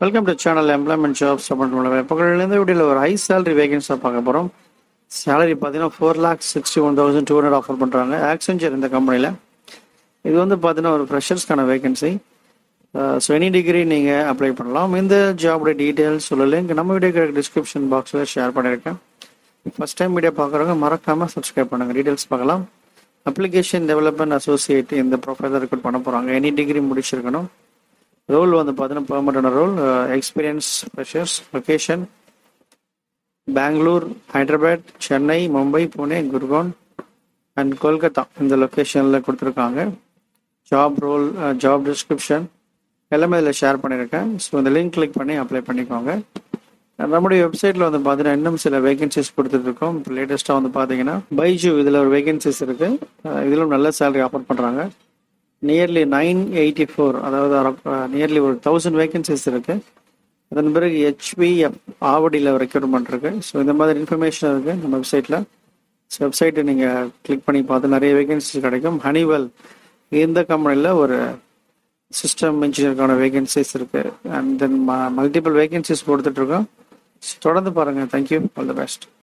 welcome to channel employment jobs அப்படின்னு இப்போலேருந்து வீடியோவில் ஒரு ஹை சேலரி வேகன்ஸாக பார்க்க போகிறோம் சேலரி பார்த்தீங்கன்னா four lakhs sixty one thousand two hundred offer பண்ணுறாங்க ஆக்சென்ச்சர் இந்த கம்பெனியில் இது வந்து பார்த்தீங்கன்னா ஒரு ஃப்ரெஷர்ஸ்க்கான வேகன்சி ஸோ எனி டிகிரி நீங்கள் அப்ளை பண்ணலாம் இந்த ஜாபோட டீட்டெயில்ஸ் உள்ள லிங்க் நம்ம வீடியோ டிஸ்கிரிப்ஷன் பாக்ஸில் ஷேர் பண்ணியிருக்கேன் ஃபஸ்ட் டைம் வீடியோ பார்க்குறவங்க மறக்காமல் சப்ஸ்கிரைப் பண்ணுங்கள் டீட்டெயில்ஸ் பார்க்கலாம் அப்ளிகேஷன் டெவலப்மெண்ட் அசோசியேட் இந்த ப்ரொஃபைல் ரெக்ரூட் பண்ண போகிறாங்க எனி டிகிரி முடிச்சிருக்கணும் ரோல் வந்து பார்த்தீங்கன்னா permanent role experience freshers location Bangalore Hyderabad Chennai Mumbai Pune Gurgaon and Kolkata இந்த லொக்கேஷனில் கொடுத்துருக்காங்க ஜாப் ரோல் ஜாப் டிஸ்கிரிப்ஷன் எல்லாமே இதில் ஷேர் பண்ணியிருக்கேன் ஸோ இந்த லிங்க் கிளிக் பண்ணி அப்ளை பண்ணிக்கோங்க நம்முடைய வெப்சைட்டில் வந்து பார்த்தீங்கன்னா இன்னும் சில வேகன்சிஸ் கொடுத்துட்ருக்கோம் இப்போ லேட்டஸ்ட்டாக வந்து பார்த்தீங்கன்னா பைஜு இதில் ஒரு வேகன்சிஸ் இருக்குது இதிலும் நல்ல சேலரி ஆஃபர் பண்ணுறாங்க நியர்லி நைன் எயிட்டி ஃபோர் அதாவது நியர்லி ஒரு தௌசண்ட் வேகன்சிஸ் இருக்குது அதன் பிறகு ஹெச்பிஎஃப் ஆவடியில் ரெக்ரூட்மெண்ட் இருக்குது ஸோ இந்த மாதிரி இன்ஃபர்மேஷன் இருக்குது நம்ம வெப்சைட்டில் ஸோ வெப்சைட்டை நீங்கள் கிளிக் பண்ணி பார்த்து நிறைய வேகன்சிஸ் கிடைக்கும் ஹனிவெல் இந்த கம்பெனியில் ஒரு சிஸ்டம் இன்ஜினியருக்கான வேகன்சிஸ் இருக்குது அண்ட் தென் மல்டிபிள் வேகன்சிஸ் கொடுத்துட்ருக்கோம் தொடர்ந்து பாருங்கள் தேங்க்யூ ஆல் தி பெஸ்ட்